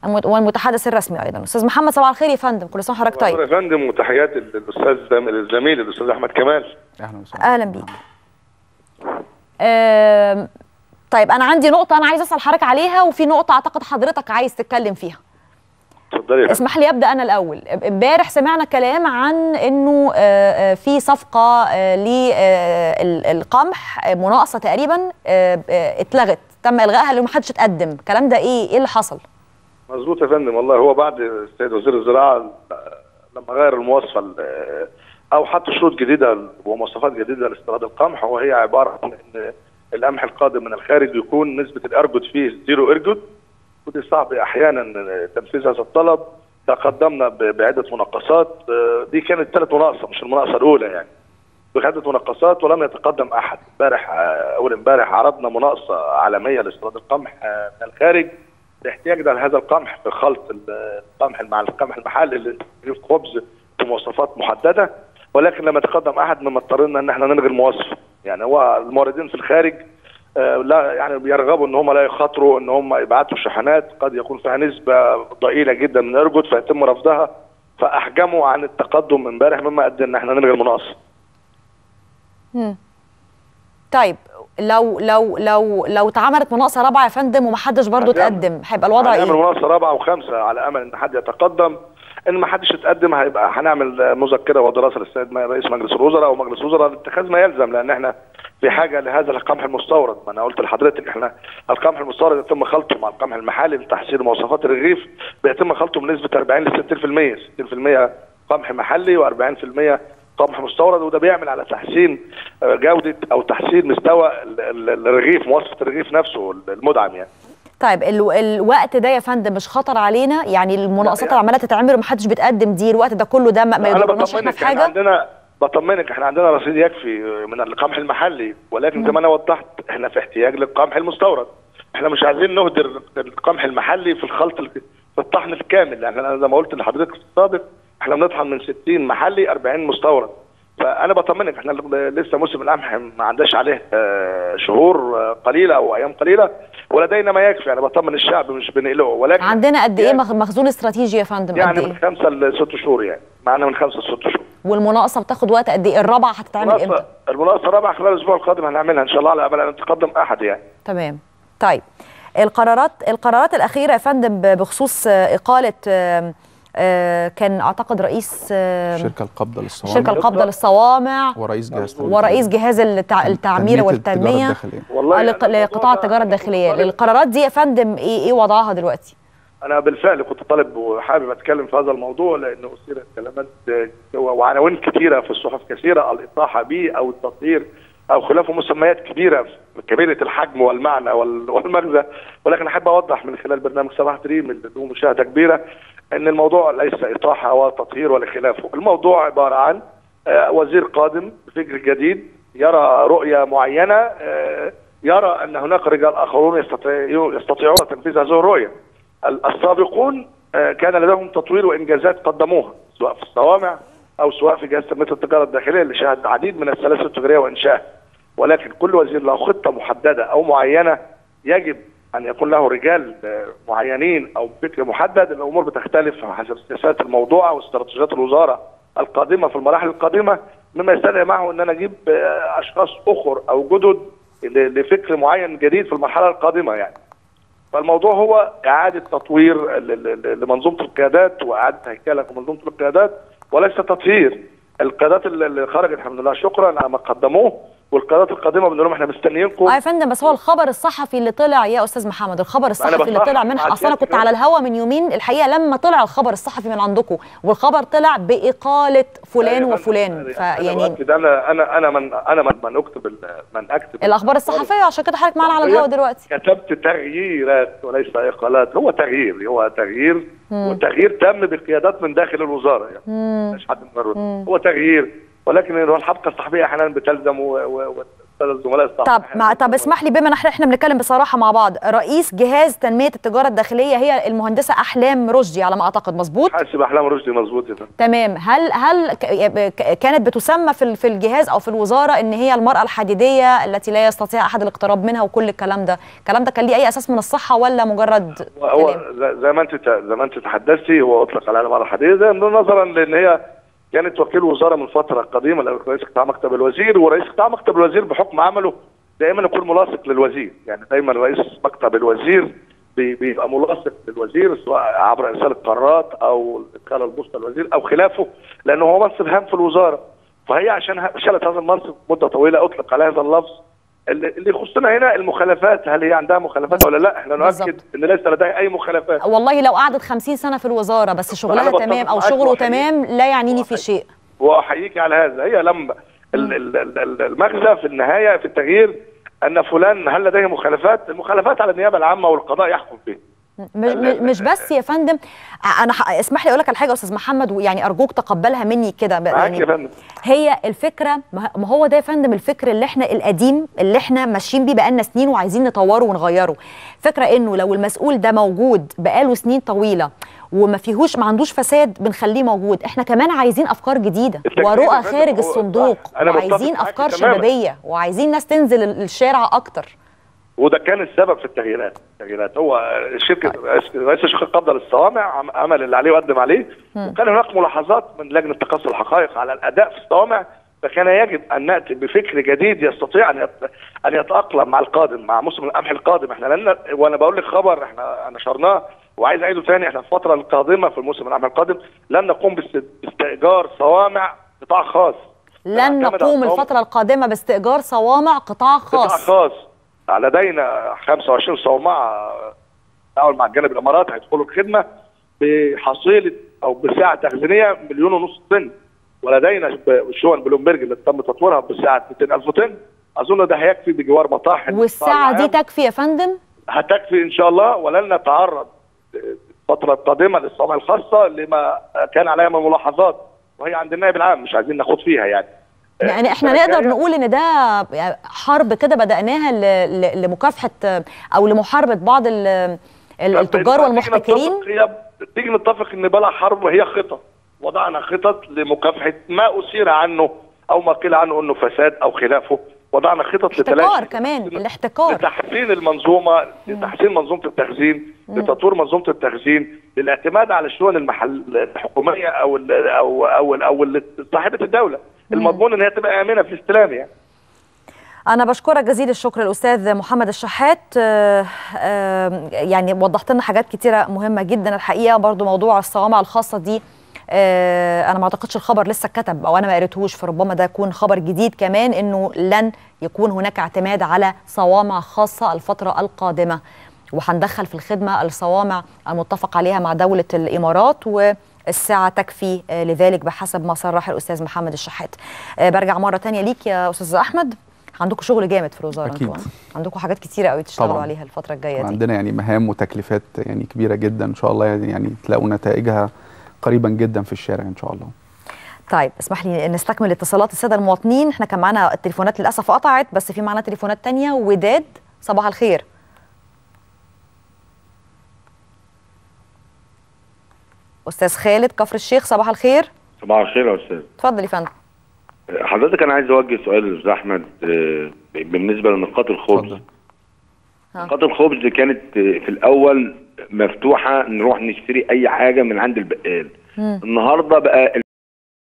المت- والمتحدث الرسمي ايضا استاذ محمد صباح الخير يا فندم كل سنه وحضرتك طيب يا فندم وتحياتي للاستاذ الزميل الاستاذ احمد كمال اهلا وسهلا اهلا بيك آم، طيب انا عندي نقطه انا عايز اسال حضرتك عليها وفي نقطه اعتقد حضرتك عايز تتكلم فيها اتفضلي يا فندم. اسمح لي ابدا انا الاول امبارح سمعنا كلام عن انه آه، آه، في صفقه للقمح مناقصه تقريبا آه، آه، اتلغت تم الغائها لانه ما حدش اتقدم الكلام ده ايه ايه اللي حصل مظبوط يا فندم والله هو بعد السيد وزير الزراعه لما غير المواصفه ال- او حط شروط جديده ومواصفات جديده لاستيراد القمح وهي عباره عن ان القمح القادم من الخارج يكون نسبه الارجود فيه زيرو ارجود ودي صعب احيانا تنفيذ هذا الطلب تقدمنا ب- بعده مناقصات آه، دي كانت ثالث مناقصه مش المناقصه الاولى يعني بعده مناقصات ولم يتقدم احد امبارح آه، اول امبارح عرضنا مناقصه عالميه لاستيراد القمح آه، من الخارج لاحتياجنا لهذا القمح في خلط ال- القمح مع القمح المحلي اللي فيه خبز بمواصفات محدده ولكن لم يتقدم احد مما اضطرينا ان احنا نلغي المواصفه يعني هو الموردين في الخارج آه، لا يعني بيرغبوا ان هم لا يخاطروا ان هم يبعتوا شحنات قد يكون فيها نسبه ضئيله جدا من الارجود فيتم رفضها فاحجموا عن التقدم امبارح مما ادى ان احنا نلغي المناقصه مم. طيب لو لو لو لو اتعملت مناقصه رابعه يا فندم ومحدش برضه هنعمل- اتقدم هيبقى الوضع هنعمل ايه؟ مناقصه رابعه وخمسه على امل ان حد يتقدم ان ما حدش يتقدم هيبقى هنعمل مذكره ودراسه للسيد م- رئيس مجلس الوزراء او مجلس الوزراء لاتخاذ ما يلزم لان احنا في حاجه لهذا القمح المستورد ما انا قلت لحضرتك احنا القمح المستورد يتم خلطه مع القمح المحلي لتحسين مواصفات الرغيف بيتم خلطه بنسبه 40 ل 60% 60% قمح محلي و40% قمح مستورد وده بيعمل على تحسين آه، جوده او تحسين مستوى ال- ال- الرغيف مواصفه الرغيف نفسه المدعم يعني طيب ال... الوقت ده يا فندم مش خطر علينا يعني المناقصات يعني- اللي عماله تتعمل ومحدش بيتقدم دي الوقت ده كله ده ما, ما انا يضرناش احنا بطمنك في احنا حاجه عندنا بطمنك احنا عندنا رصيد يكفي من القمح المحلي ولكن زي ما انا وضحت احنا في احتياج للقمح المستورد احنا مش عايزين نهدر القمح المحلي في الخلط ال- في الطحن الكامل لان انا زي ما قلت لحضرتك في السابق احنا بنطحن من 60 محلي 40 مستورد فانا بطمنك احنا لسه موسم القمح ما عندناش عليه آه، شهور آه، قليله او ايام قليله ولدينا ما يكفي انا بطمن الشعب مش بنقلقه ولكن عندنا قد ايه يعني- مخ- مخزون استراتيجي يا فندم قد يعني من ايه خمسه لست شهور يعني معانا من خمسه لست شهور والمناقصه بتاخد وقت قد ايه الرابعه هتتعمل امتى المناقصه المناقصه الرابعه خلال الاسبوع القادم هنعملها ان شاء الله على امل ان يتقدم احد يعني تمام طيب القرارات القرارات الاخيره يا فندم ب- بخصوص آه، اقاله آه، آه، كان اعتقد رئيس آه، شركه القبضه للصوامع شركه القبضه للصوامع ورئيس جهاز تنمية- ورئيس جهاز التع... التعمير تنمية التجارة والتنميه الداخلية. والله آه، يعني لق- الموضوع لقطاع ده التجاره أنا الداخليه كنت طالب- القرارات دي يا فندم ايه ايه وضعها دلوقتي انا بالفعل كنت طالب وحابب اتكلم في هذا الموضوع لانه اثيرت كلمات آه، وعناوين كثيره في الصحف كثيره الاطاحه به او التطهير او خلافه مسميات كبيره كبيره الحجم والمعنى وال- والمغزى ولكن احب اوضح من خلال برنامج صباح دريم اللي له مشاهده كبيره ان الموضوع ليس اطاحه ولا تطهير ولا خلافه، الموضوع عباره عن آه، وزير قادم بفكر جديد يرى رؤيه معينه آه، يرى ان هناك رجال اخرون يستطيعون يستطيعون تنفيذ هذه الرؤيه. ال- السابقون آه، كان لديهم تطوير وانجازات قدموها سواء في الصوامع او سواء في جهاز تنميه التجاره الداخليه اللي شهد العديد من السلاسل التجاريه وانشائها. ولكن كل وزير له خطه محدده او معينه يجب ان يكون له رجال آه، معينين او بفكر محدد الامور بتختلف حسب السياسات الموضوعه واستراتيجيات الوزاره القادمه في المراحل القادمه مما يستدعي معه ان انا اجيب آه، اشخاص اخر او جدد ل- لفكر معين جديد في المرحله القادمه يعني. فالموضوع هو اعاده تطوير ل- ل- لمنظومه القيادات واعاده هيكله في منظومه القيادات وليس تطهير القيادات اللي اللي خرجت الحمد لله شكرا على ما قدموه والقيادات القادمه بنقول لهم احنا مستنيينكم اه يا فندم بس هو الخبر الصحفي اللي طلع يا استاذ محمد الخبر الصحفي اللي بصحح طلع من مع اصل انا كنت سيادتك. على الهوا من يومين الحقيقه لما طلع الخبر الصحفي من عندكم والخبر طلع باقاله فلان أيوة، وفلان أنا فيعني مؤكد انا انا انا من انا من, من اكتب ال- من اكتب الاخبار الصحفيه عشان كده حضرتك معانا على الهوا دلوقتي كتبت تغييرات وليس اقالات هو تغيير هو تغيير وتغيير تم بقيادات من داخل الوزاره يعني مش حد مجرد هو تغيير ولكن هو الحبكه الصحفيه احيانا بتلزم و- و- الزملاء الصعب طب مع طب اسمح لي بما نحن احنا بنتكلم بصراحه مع بعض رئيس جهاز تنميه التجاره الداخليه هي المهندسه احلام رشدي على ما اعتقد مظبوط حاسب احلام رشدي مظبوط يا فندم تمام هل هل ك- ك- كانت بتسمى في ال- في الجهاز او في الوزاره ان هي المراه الحديديه التي لا يستطيع احد الاقتراب منها وكل الكلام ده الكلام ده كان ليه اي اساس من الصحه ولا مجرد هو كلام زي- زي ما انت زي ما انت تحدثتي هو اطلق عليها المراه الحديثه نظرا لان هي كانت وكيل وزاره من فتره قديمه رئيس قطاع مكتب الوزير ورئيس قطاع مكتب الوزير بحكم عمله دائما يكون ملاصق للوزير يعني دايما رئيس مكتب الوزير بي- بيبقى ملاصق للوزير سواء عبر ارسال القرارات او ادخال البوسطه للوزير او خلافه لانه هو منصب هام في الوزاره فهي عشان ه- شالت هذا المنصب مده طويله اطلق على هذا اللفظ اللي اللي يخصنا هنا المخالفات هل هي عندها مخالفات ولا لا احنا نؤكد بالظبط. ان ليس لديها اي مخالفات والله لو قعدت 50 سنه في الوزاره بس شغلها بتفق تمام او معاك شغله وأحييك. تمام لا يعنيني في شيء واحييك على هذا هي لما ال- ال- ال- ال- المغزى في النهايه في التغيير ان فلان هل لديه مخالفات المخالفات على النيابه العامه والقضاء يحكم فيه مش, مش بس يا فندم انا ح- اسمح لي اقول لك على حاجه يا استاذ محمد ويعني ارجوك تقبلها مني كده بقى معاك يا يعني فندم هي الفكره ما ما هو ده يا فندم الفكر اللي احنا القديم اللي احنا ماشيين بيه بقالنا سنين وعايزين نطوره ونغيره فكره انه لو المسؤول ده موجود بقاله سنين طويله وما فيهوش ما عندوش فساد بنخليه موجود احنا كمان عايزين افكار جديده التجديد يا ورؤى فندم خارج هو الصندوق صح. أنا متفق وعايزين معاك افكار تماماً. شبابيه وعايزين ناس تنزل ال- الشارع اكتر وده كان السبب في التغييرات التغييرات هو الشركه رئيس رئيس الشركه القابضه للصوامع عم- عمل اللي عليه وقدم عليه وكان هناك ملاحظات من لجنه تقصي الحقائق على الاداء في الصوامع فكان يجب ان ناتي بفكر جديد يستطيع ان يت- ان يتاقلم مع القادم مع موسم القمح القادم احنا لان وانا بقول لك خبر احنا نشرناه وعايز اعيده ثاني احنا في الفتره القادمه في الموسم القمح القادم لن نقوم باست- باستئجار صوامع قطاع خاص لن نعتمد على نقوم الصوامع. الفتره القادمه باستئجار صوامع قطاع قطاع خاص خاص لدينا 25 صومعة تعاون مع الجانب الامارات هيدخلوا الخدمه بحصيله او بسعه تخزينيه مليون ونص طن ولدينا ب- شون بلومبرج اللي تم تطويرها بسعه 200000 طن اظن ده هيكفي بجوار مطاحن والساعه دي القطاع تكفي يا فندم العام. هتكفي ان شاء الله ولن نتعرض الفتره القادمه للصومعه الخاصه لما كان عليها من ملاحظات وهي عند النائب العام مش عايزين ناخد فيها يعني يعني احنا السنة نقدر الجاية نقول ان ده حرب كده بدأناها ل- ل- لمكافحة او لمحاربة بعض ال- ال- التجار تيجي والمحتكرين نتفق- هي تيجي نتفق ان بلا حرب وهي خطط وضعنا خطط لمكافحه ما اثير عنه او ما قيل عنه انه فساد او خلافه وضعنا خطط احتكار كمان الاحتكار لتحسين المنظومه لتحسين منظومه التخزين لتطوير منظومه التخزين للاعتماد على الشؤون المحل الحكوميه او ال او او او ال- صاحبه الدوله المضمون ان هي تبقى امنه في الاستلام يعني انا بشكرك جزيل الشكر الاستاذ محمد الشحات آه، آه، يعني وضحت لنا حاجات كتيره مهمه جدا الحقيقه برضو موضوع الصوامع الخاصه دي آه، انا ما اعتقدش الخبر لسه اتكتب او انا ما قريتهوش فربما ده يكون خبر جديد كمان انه لن يكون هناك اعتماد على صوامع خاصه الفتره القادمه وهندخل في الخدمه الصوامع المتفق عليها مع دوله الامارات والساعه تكفي آه، لذلك بحسب ما صرح الاستاذ محمد الشحات آه، برجع مره تانية ليك يا استاذ احمد عندكم شغل جامد في الوزاره أكيد. انتوا عندكم حاجات كتيره قوي تشتغلوا طبعاً. عليها الفتره الجايه دي عندنا يعني مهام وتكليفات يعني كبيره جدا ان شاء الله يعني, يعني تلاقوا نتائجها قريبا جدا في الشارع ان شاء الله طيب اسمح لي نستكمل اتصالات الساده المواطنين احنا كان معانا التليفونات للاسف قطعت بس في معانا تليفونات تانية وداد صباح الخير استاذ خالد كفر الشيخ صباح الخير صباح الخير يا استاذ اتفضل يا فندم حضرتك انا عايز اوجه سؤال للاستاذ احمد آه، بالنسبه لنقاط الخبز اتفضل. ها. نقاط الخبز كانت آه، في الاول مفتوحه نروح نشتري اي حاجه من عند البقال النهارده بقى